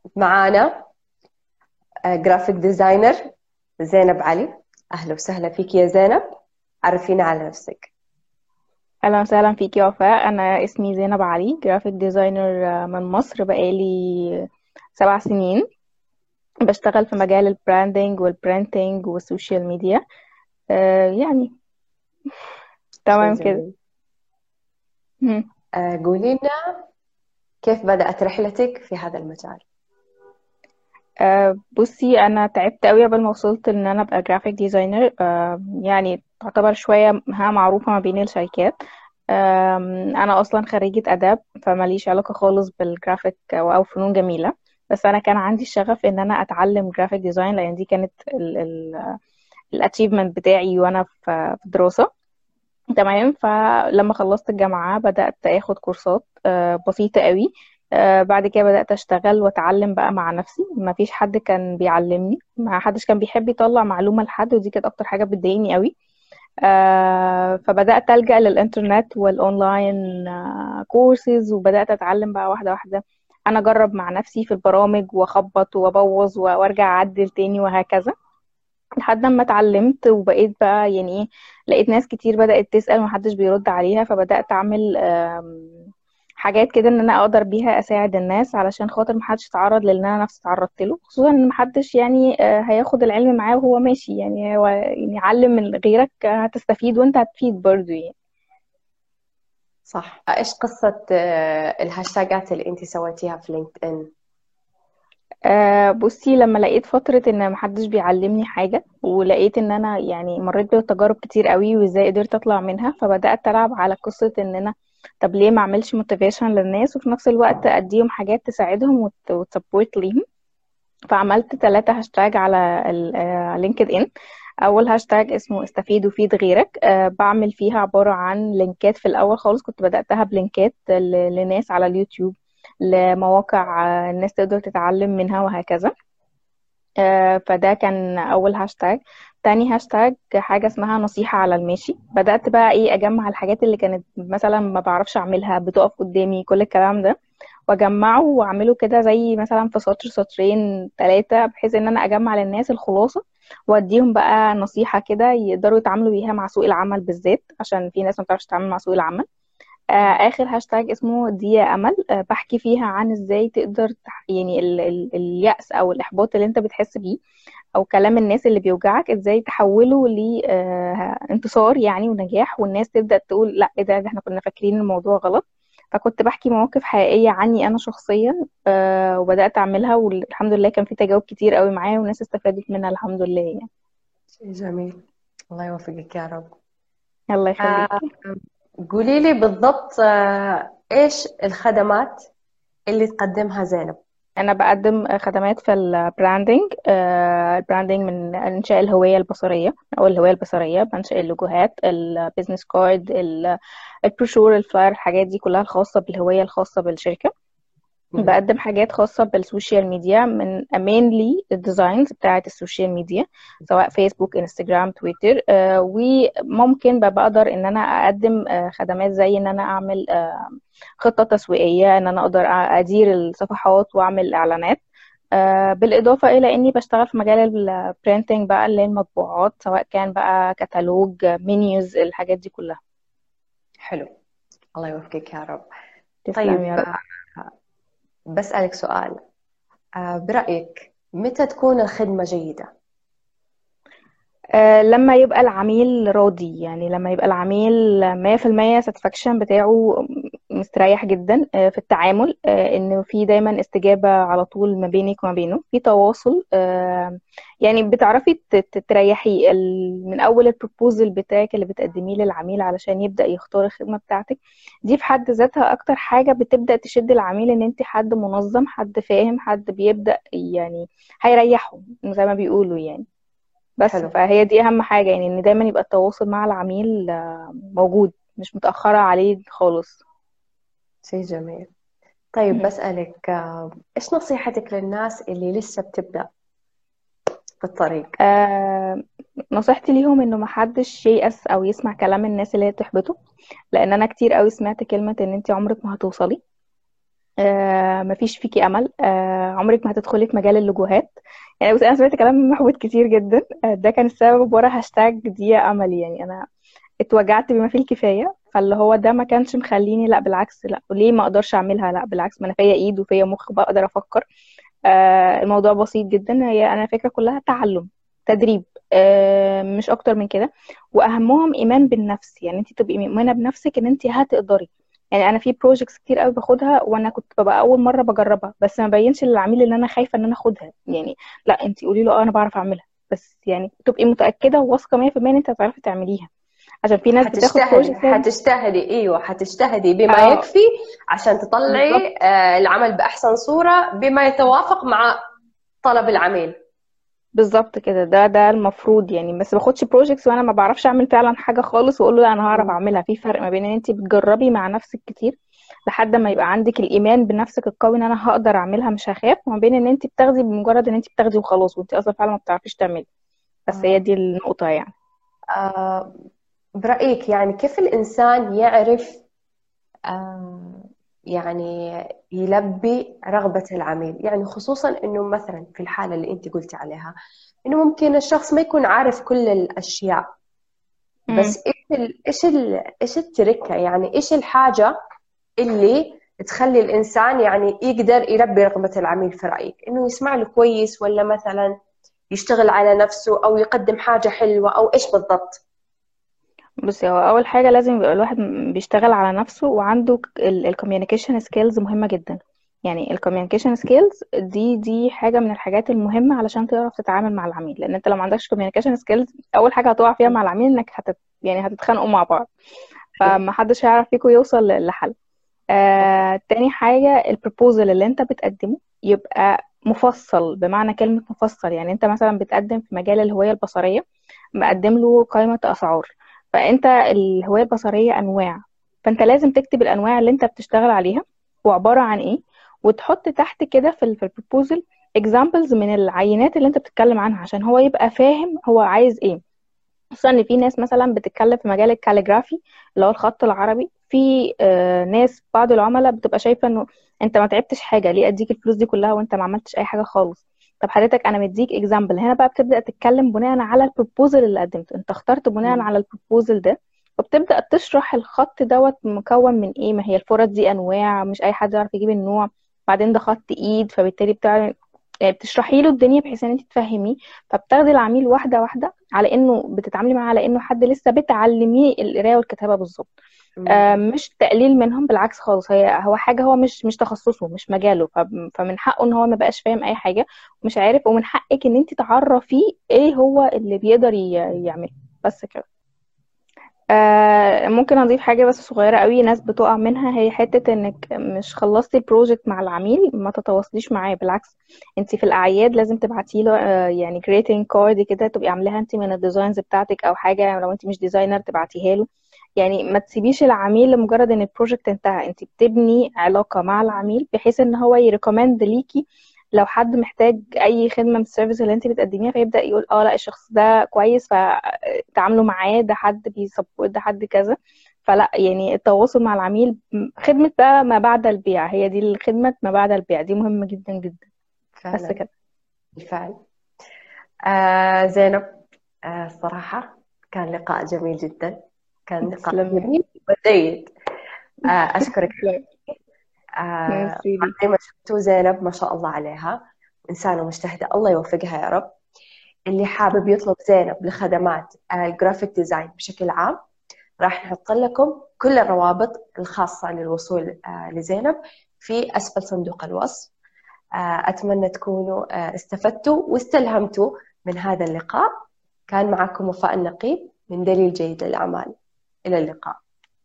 معانا جرافيك ديزاينر زينب علي أهلا وسهلا فيك يا زينب عرفينا على نفسك اهلا وسهلا فيكي يا وفاء انا اسمي زينب علي جرافيك ديزاينر من مصر بقالي سبع سنين بشتغل في مجال البراندنج والبرنتنج والسوشيال ميديا آه يعني شيء تمام كده جميل مم. آه، قولي لنا كيف بدأت رحلتك في هذا المجال آه بصي انا تعبت قوي قبل ما وصلت ان انا ابقى جرافيك ديزاينر آه يعني تعتبر شويه ها معروفه ما بين الشركات آم، انا اصلا خريجه اداب فماليش علاقه خالص بالجرافيك او أو فنون جميله بس انا كان عندي الشغف ان انا اتعلم جرافيك ديزاين لان دي كانت الاتشيفمنت بتاعي وانا في في دراسه تمام فلما خلصت الجامعة بدأت اخد كورسات آه، بسيطة قوي آه، بعد كده بدأت اشتغل واتعلم بقى مع نفسي ما فيش حد كان بيعلمني ما حدش كان بيحب يطلع معلومة لحد ودي كانت اكتر حاجة بتضايقني قوي آه، فبدأت ألجأ للإنترنت والأونلاين كورسز وبدأت أتعلم بقى واحدة واحدة أنا أجرب مع نفسي في البرامج وأخبط وأبوظ وأرجع أعدل تاني وهكذا لحد ما اتعلمت وبقيت بقى يعني ايه لقيت ناس كتير بدأت تسأل ومحدش بيرد عليها فبدأت أعمل آم، حاجات كده ان انا اقدر بيها اساعد الناس علشان خاطر محدش يتعرض للي انا نفسي اتعرضت له خصوصا ان محدش يعني آه، هياخد العلم معاه وهو ماشي يعني هو يعني علم من غيرك آه، هتستفيد وانت هتفيد برضو يعني صح إيش قصة آه، الهاشتاجات اللي أنت سويتيها في لينكد إن أه بصي لما لقيت فترة ان محدش بيعلمني حاجة ولقيت ان انا يعني مريت بتجارب كتير قوي وازاي قدرت اطلع منها فبدأت العب على قصة ان انا طب ليه ما اعملش موتيفيشن للناس وفي نفس الوقت اديهم حاجات تساعدهم وتسبورت ليهم فعملت ثلاثة هاشتاج على لينكد ان اول هاشتاج اسمه استفيد وفيد غيرك أه بعمل فيها عبارة عن لينكات في الاول خالص كنت بدأتها بلينكات ل- لناس على اليوتيوب لمواقع آه، الناس تقدر تتعلم منها وهكذا آه، فده كان أول هاشتاج تاني هاشتاج حاجة اسمها نصيحة على الماشي بدأت بقى إيه أجمع الحاجات اللي كانت مثلا ما بعرفش أعملها بتقف قدامي كل الكلام ده وأجمعه وأعمله كده زي مثلا في سطر سطرين ثلاثة بحيث إن أنا أجمع للناس الخلاصة وأديهم بقى نصيحة كده يقدروا يتعاملوا بيها مع سوق العمل بالذات عشان في ناس ما بتعرفش تتعامل مع سوق العمل آه، آخر هاشتاج اسمه دي أمل آه، بحكي فيها عن ازاي تقدر تح... يعني ال... ال... اليأس أو الإحباط اللي انت بتحس بيه أو كلام الناس اللي بيوجعك ازاي تحوله لانتصار يعني ونجاح والناس تبدأ تقول لا ايه ده ده احنا كنا فاكرين الموضوع غلط فكنت بحكي مواقف حقيقية عني أنا شخصيا آه، وبدأت أعملها والحمد لله كان في تجاوب كتير قوي معايا والناس استفادت منها الحمد لله يعني شيء جميل الله يوفقك يا رب الله آه، يخليك قولي لي بالضبط آه، إيش الخدمات اللي تقدمها زينب أنا بقدم خدمات في البراندنج آه، البراندنج من إنشاء الهوية البصرية أو الهوية البصرية بنشئ اللوجوهات البيزنس كارد البروشور الفلاير الحاجات دي كلها الخاصة بالهوية الخاصة بالشركة مهم. بقدم حاجات خاصة بالسوشيال ميديا من mainly الديزاينز بتاعة السوشيال ميديا سواء فيسبوك انستجرام تويتر آه، وممكن بقى بقدر ان انا اقدم آه، خدمات زي ان انا اعمل آه، خطة تسويقية ان انا اقدر ادير الصفحات واعمل اعلانات آه، بالاضافة الى اني بشتغل في مجال البرينتنج بقى اللي هي المطبوعات سواء كان بقى كتالوج منيوز الحاجات دي كلها حلو الله يوفقك يا رب تسلم طيب يا رب آه، بسألك سؤال آه، برأيك متى تكون الخدمة جيدة؟ آه، لما يبقى العميل راضي يعني لما يبقى العميل مية في المية satisfaction بتاعه مستريح جدا آه، في التعامل آه، انه في دايما استجابة على طول ما بينك وما بينه في تواصل آه، يعني بتعرفي ت- ت- تريحي ال- من اول البروبوزل بتاعك اللي بتقدميه للعميل علشان يبدأ يختار الخدمة بتاعتك دي في حد ذاتها اكتر حاجة بتبدأ تشد العميل ان انت حد منظم حد فاهم حد بيبدأ يعني هيريحه زي ما بيقولوا يعني بس حلو فهي دي اهم حاجة يعني ان دايما يبقى التواصل مع العميل آه، موجود مش متأخرة عليه خالص شيء جميل طيب مهم. بسألك آه، إيش نصيحتك للناس اللي لسه بتبدأ في الطريق؟ آه نصيحتي ليهم انه محدش ييأس او يسمع كلام الناس اللي هي تحبطه لان انا كتير قوي سمعت كلمة ان انت عمرك ما هتوصلي آه مفيش فيكي امل آه عمرك ما هتدخلي في مجال اللوجوهات يعني بس انا سمعت كلام محبط كتير جدا آه ده كان السبب ورا هاشتاج دقيقة امل يعني انا اتوجعت بما فيه الكفاية فاللي هو ده ما كانش مخليني لا بالعكس لا وليه ما اقدرش اعملها لا بالعكس ما انا فيا ايد وفيا مخ بقدر افكر آه الموضوع بسيط جدا هي انا الفكرة كلها تعلم تدريب آه مش اكتر من كده واهمهم ايمان بالنفس يعني انت تبقي مؤمنة بنفسك ان انت هتقدري يعني انا في بروجكتس كتير قوي باخدها وانا كنت ببقى اول مره بجربها بس ما بينش للعميل ان انا خايفه ان انا اخدها يعني لا انت قولي له اه انا بعرف اعملها بس يعني تبقي متاكده وواثقه 100% ان انت هتعرفي تعمليها عشان في ناس بتاخد حتجتهدي بروجكت حتجتهدي ايوه حتجتهدي بما اه يكفي عشان بالظبط تطلعي آه، العمل باحسن صورة بما يتوافق مع طلب العميل بالظبط كده ده ده المفروض يعني بس باخدش بروجكتس وانا ما بعرفش اعمل فعلا حاجه خالص واقول له لا انا هعرف مم. اعملها في فرق ما بين ان انت بتجربي مع نفسك كتير لحد ما يبقى عندك الايمان بنفسك القوي ان انا هقدر اعملها مش هخاف وما بين ان انت بتاخدي بمجرد ان انت بتاخدي وخلاص وانت اصلا فعلا ما بتعرفيش تعملي بس هي آه. دي النقطه يعني آه، برأيك يعني كيف الإنسان يعرف آه، يعني يلبي رغبة العميل يعني خصوصا إنه مثلا في الحالة اللي أنت قلتي عليها إنه ممكن الشخص ما يكون عارف كل الأشياء امم بس إيش ال إيش ال إيش التركة يعني إيش الحاجة اللي تخلي الإنسان يعني يقدر يلبي رغبة العميل في رأيك إنه يسمع له كويس ولا مثلا يشتغل على نفسه أو يقدم حاجة حلوة أو إيش بالضبط بصي هو اول حاجه لازم يبقى الواحد م- بيشتغل على نفسه وعنده الكوميونيكيشن سكيلز مهمه جدا يعني الكوميونيكيشن سكيلز دي دي حاجه من الحاجات المهمه علشان تعرف تتعامل مع العميل لان انت لو ما عندكش كوميونيكيشن سكيلز اول حاجه هتقع فيها مع العميل انك هتت يعني هتتخانقوا مع بعض فما حدش هيعرف فيكم يوصل ل- لحل آه، تاني حاجة البروبوزل اللي انت بتقدمه يبقى مفصل بمعنى كلمة مفصل يعني انت مثلا بتقدم في مجال الهوية البصرية مقدم له قائمة أسعار فانت الهوية البصرية أنواع فانت لازم تكتب الأنواع اللي انت بتشتغل عليها وعبارة عن ايه وتحط تحت كده في ال- في البروبوزل examples من العينات اللي انت بتتكلم عنها عشان هو يبقى فاهم هو عايز ايه خصوصا ان في ناس مثلا بتتكلم في مجال الكاليجرافي اللي هو الخط العربي في آه، ناس بعض العملاء بتبقى شايفه انه انت ما تعبتش حاجه ليه اديك الفلوس دي كلها وانت ما عملتش اي حاجه خالص طب حضرتك انا مديك اكزامبل هنا بقى بتبدا تتكلم بناء على البروبوزل اللي قدمته انت اخترت بناء مم. على البروبوزل ده وبتبدا تشرح الخط دوت مكون من ايه ما هي الفرد دي انواع مش اي حد يعرف يجيب النوع بعدين ده خط ايد فبالتالي بتاع يعني بتشرحي له الدنيا بحيث ان انت تفهميه فبتاخدي العميل واحده واحده على انه بتتعاملي معاه على انه حد لسه بتعلميه القرايه والكتابه بالظبط آه، مم. مش تقليل منهم بالعكس خالص هي هو حاجه هو مش مش تخصصه مش مجاله ف- فمن حقه ان هو ما بقاش فاهم اي حاجه ومش عارف ومن حقك ان انت تعرفيه ايه هو اللي بيقدر ي- يعمله بس كده آه ممكن اضيف حاجه بس صغيره قوي ناس بتقع منها هي حته انك مش خلصتي البروجكت مع العميل ما تتواصليش معاه بالعكس انت في الاعياد لازم تبعتي له آه يعني greeting كارد كده تبقي عاملاها انت من الديزاينز بتاعتك او حاجه لو انت مش ديزاينر تبعتيها له يعني ما تسيبيش العميل لمجرد ان البروجكت انتهى انت بتبني علاقه مع العميل بحيث ان هو يريكومند ليكي لو حد محتاج اي خدمه من السيرفيس اللي انت بتقدميها فيبدا يقول اه لا الشخص ده كويس فتعاملوا معاه ده حد بيسبورت ده حد كذا فلا يعني التواصل مع العميل م- خدمه بقى ما بعد البيع هي دي الخدمه ما بعد البيع دي مهمه جدا جدا بس فعلا كده بالفعل آه زينب آه الصراحة كان لقاء جميل جدا كان لقاء تسلمي جميل وجيد آه أشكرك تسلمي آه ميرسي ليك زي ما شفتوا زينب ما شاء الله عليها إنسانة مجتهدة الله يوفقها يا رب اللي حابب يطلب زينب لخدمات آه، الجرافيك ديزاين بشكل عام راح نحط لكم كل الروابط الخاصة للوصول آه، لزينب في أسفل صندوق الوصف آه، أتمنى تكونوا آه، استفدتوا واستلهمتوا من هذا اللقاء كان معكم وفاء النقيب من دليل جيد للأعمال إلى اللقاء